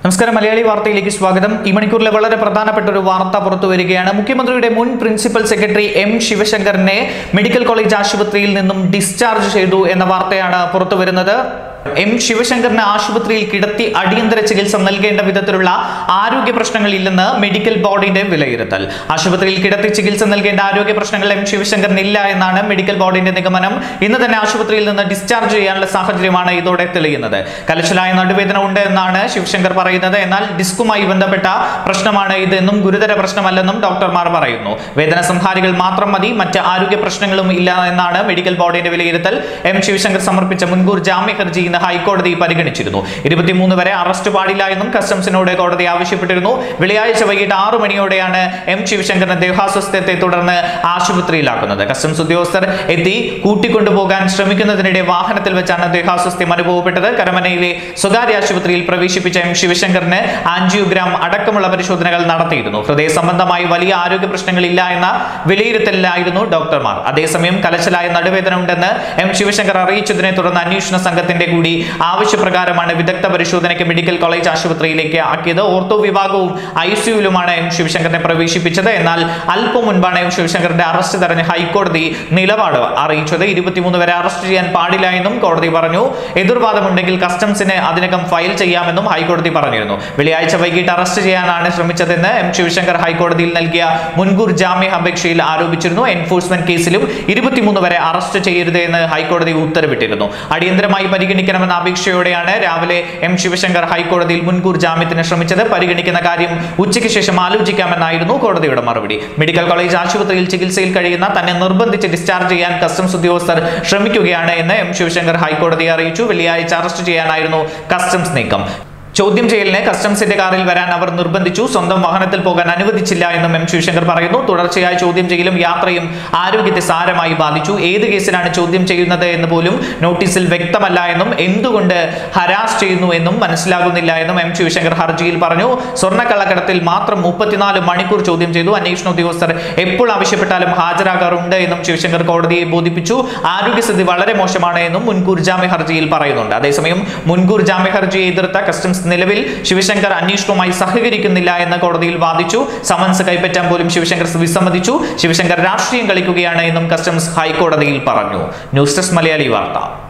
നമസ്കാരം മലയാളി വാർത്തയിലേക്ക് സ്വാഗതം ഈ മണിക്കൂറിലെ വളരെ പ്രധാനപ്പെട്ട ഒരു വാർത്ത പുറത്തു വരികയാണ് മുഖ്യമന്ത്രിയുടെ മുൻ പ്രിൻസിപ്പൽ സെക്രട്ടറി എം ശിവശങ്കറിനെ മെഡിക്കൽ കോളേജ് ആശുപത്രിയിൽ നിന്നും ഡിസ്ചാർജ് ചെയ്തു എന്ന വാർത്തയാണ് പുറത്തു വരുന്നത് എം ശിവശങ്കറിനെ ആശുപത്രിയിൽ കിടത്തി അടിയന്തര ചികിത്സ നൽകേണ്ട വിധത്തിലുള്ള ആരോഗ്യ പ്രശ്നങ്ങളില്ലെന്ന് മെഡിക്കൽ ബോർഡിന്റെ വിലയിരുത്തൽ ആശുപത്രിയിൽ കിടത്തി ചികിത്സ നൽകേണ്ട ആരോഗ്യ പ്രശ്നങ്ങൾ എം ശിവശങ്കറിന് ഇല്ല എന്നാണ് മെഡിക്കൽ ബോർഡിന്റെ നിഗമനം ഇന്ന് തന്നെ ആശുപത്രിയിൽ നിന്ന് ഡിസ്ചാർജ് ചെയ്യാനുള്ള സാഹചര്യമാണ് ഇതോടെ തെളിയുന്നത് കലശലായ നടുവേദന ഉണ്ട് എന്നാണ് ശിവശങ്കർ പറയുന്നത് എന്നാൽ ഡിസ്കുമായി ബന്ധപ്പെട്ട പ്രശ്നമാണ് ഇതെന്നും ഗുരുതര പ്രശ്നമല്ലെന്നും ഡോക്ടർമാർ പറയുന്നു വേദന സംഹാരികൾ മാത്രം മതി മറ്റ് ആരോഗ്യ പ്രശ്നങ്ങളും ഇല്ല എന്നാണ് മെഡിക്കൽ ബോർഡിന്റെ വിലയിരുത്തൽ എം ശിവശങ്കർ സമർപ്പിച്ച മുൻകൂർ ജാമ്യ ഹർജി ഇന്ന് ഹൈക്കോടതി പരിഗണിച്ചിരുന്നു ഇരുപത്തിമൂന്ന് വരെ അറസ്റ്റ് പാടില്ല എന്നും കസ്റ്റംസിനോട് കോടതി ആവശ്യപ്പെട്ടിരുന്നു വെള്ളിയാഴ്ച വൈകിട്ട് ആറു മണിയോടെയാണ് എം ശിവശങ്കറിനെ ദേഹാസ്വസ്ഥ്യത്തെ തുടർന്ന് ആശുപത്രിയിലാക്കുന്നത് കസ്റ്റംസ് ഉദ്യോഗസ്ഥർ എത്തി കൂട്ടിക്കൊണ്ടുപോകാൻ ശ്രമിക്കുന്നതിനിടെ വാഹനത്തിൽ വെച്ചാണ് ദേഹാസ്വസ്ഥ്യം അനുഭവപ്പെട്ടത് കരമനയിലെ സ്വകാര്യ ആശുപത്രിയിൽ പ്രവേശിപ്പിച്ച എം ശിവശങ്കറിന് ആൻജിയോഗ്രാം അടക്കമുള്ള പരിശോധനകൾ നടത്തിയിരുന്നു ഹൃദയ സംബന്ധമായി വലിയ ആരോഗ്യ പ്രശ്നങ്ങളില്ല എന്ന വിലയിരുത്തലിലായിരുന്നു ഡോക്ടർമാർ അതേസമയം കലശലായ നടുവേദന ഉണ്ടെന്ന് എം ശിവശങ്കർ അറിയിച്ചതിനെ തുടർന്ന് അന്വേഷണ സംഘത്തിന്റെ കൂടി ആവശ്യപ്രകാരമാണ് വിദഗ്ധ പരിശോധനയ്ക്ക് മെഡിക്കൽ കോളേജ് ആശുപത്രിയിലേക്ക് ആക്കിയത് ഓർത്തോ വിഭാഗവും ഐ സിയുലുമാണ് എം ശിവശങ്കറിനെ പ്രവേശിപ്പിച്ചത് എന്നാൽ അല്പം മുൻപാണ് എം ശിവശങ്കറിന്റെ അറസ്റ്റ് തടഞ്ഞ് ഹൈക്കോടതി നിലപാട് അറിയിച്ചത് ഇരുപത്തിമൂന്ന് വരെ അറസ്റ്റ് ചെയ്യാൻ പാടില്ല എന്നും കോടതി പറഞ്ഞു എതിർവാദമുണ്ടെങ്കിൽ കസ്റ്റംസിന് അതിനകം ഫയൽ ചെയ്യാമെന്നും ഹൈക്കോടതി പറഞ്ഞിരുന്നു വെള്ളിയാഴ്ച വൈകിട്ട് അറസ്റ്റ് ചെയ്യാനാണ് ശ്രമിച്ചതെന്ന് എം ശിവശങ്കർ ഹൈക്കോടതിയിൽ നൽകിയ മുൻകൂർ ജാമ്യ അപേക്ഷയിൽ ആരോപിച്ചിരുന്നു എൻഫോഴ്സ്മെന്റ് കേസിലും ഇരുപത്തിമൂന്ന് വരെ അറസ്റ്റ് ചെയ്യരുത് എന്ന് ഹൈക്കോടതി ഉത്തരവിട്ടിരുന്നു അടിയന്തരമായി പരിഗണിക്കണമെന്ന അപേക്ഷയോടെയാണ് രാവിലെ എം ശിവശങ്കർ ഹൈക്കോടതിയിൽ മുൻകൂർ ജാമ്യത്തിന് ശ്രമിച്ചത് പരിഗണിക്കുന്ന കാര്യം ഉച്ചയ്ക്ക് ശേഷം ആലോചിക്കാമെന്നായിരുന്നു കോടതിയുടെ മറുപടി മെഡിക്കൽ കോളേജ് ആശുപത്രിയിൽ ചികിത്സയിൽ കഴിയുന്ന തന്നെ നിർബന്ധിച്ച് ഡിസ്ചാർജ് ചെയ്യാൻ കസ്റ്റംസ് ഉദ്യോഗസ്ഥർ ശ്രമിക്കുകയാണ് എന്ന് എം ശിവശങ്കർ ഹൈക്കോടതിയെ അറിയിച്ചു വെള്ളിയാഴ്ച അറസ്റ്റ് ചെയ്യാനായിരുന്നു കസ്റ്റംസ് നീക്കം ചോദ്യം ചെയ്യലിന് കസ്റ്റംസിന്റെ കാറിൽ വരാൻ അവർ നിർബന്ധിച്ചു സ്വന്തം വാഹനത്തിൽ പോകാൻ അനുവദിച്ചില്ല എന്നും എം ശിവശങ്കർ പറയുന്നു തുടർച്ചയായ ചോദ്യം ചെയ്യലും യാത്രയും ആരോഗ്യത്തെ സാരമായി ബാധിച്ചു ഏത് കേസിലാണ് ചോദ്യം ചെയ്യുന്നത് എന്ന് പോലും നോട്ടീസിൽ വ്യക്തമല്ല എന്നും എന്തുകൊണ്ട് ഹരാസ് ചെയ്യുന്നു എന്നും മനസ്സിലാകുന്നില്ല എന്നും എം ശിവശങ്കർ ഹർജിയിൽ പറഞ്ഞു സ്വർണ്ണക്കള്ളക്കടത്തിൽ മാത്രം മുപ്പത്തിനാല് മണിക്കൂർ ചോദ്യം ചെയ്തു അന്വേഷണ ഉദ്യോഗസ്ഥർ എപ്പോൾ ആവശ്യപ്പെട്ടാലും ഹാജരാകാറുണ്ട് എന്നും ശിവശങ്കർ കോടതിയെ ബോധിപ്പിച്ചു ആരോഗ്യസ്ഥിതി വളരെ മോശമാണ് എന്നും മുൻകൂർ ജാമ്യ ഹർജിയിൽ പറയുന്നുണ്ട് അതേസമയം മുൻകൂർ ജാമ്യ ഹർജിയെ എതിർത്ത കസ്റ്റംസ് നിലവിൽ ശിവശങ്കർ അന്വേഷണവുമായി സഹകരിക്കുന്നില്ല എന്ന് കോടതിയിൽ വാദിച്ചു സമൻസ് കൈപ്പറ്റാൻ പോലും ശിവശങ്കർ വിസമ്മതിച്ചു ശിവശങ്കർ രാഷ്ട്രീയം കളിക്കുകയാണ് എന്നും കസ്റ്റംസ് ഹൈക്കോടതിയിൽ പറഞ്ഞു ന്യൂസ് ഡെസ്ക് മലയാളി വാർത്ത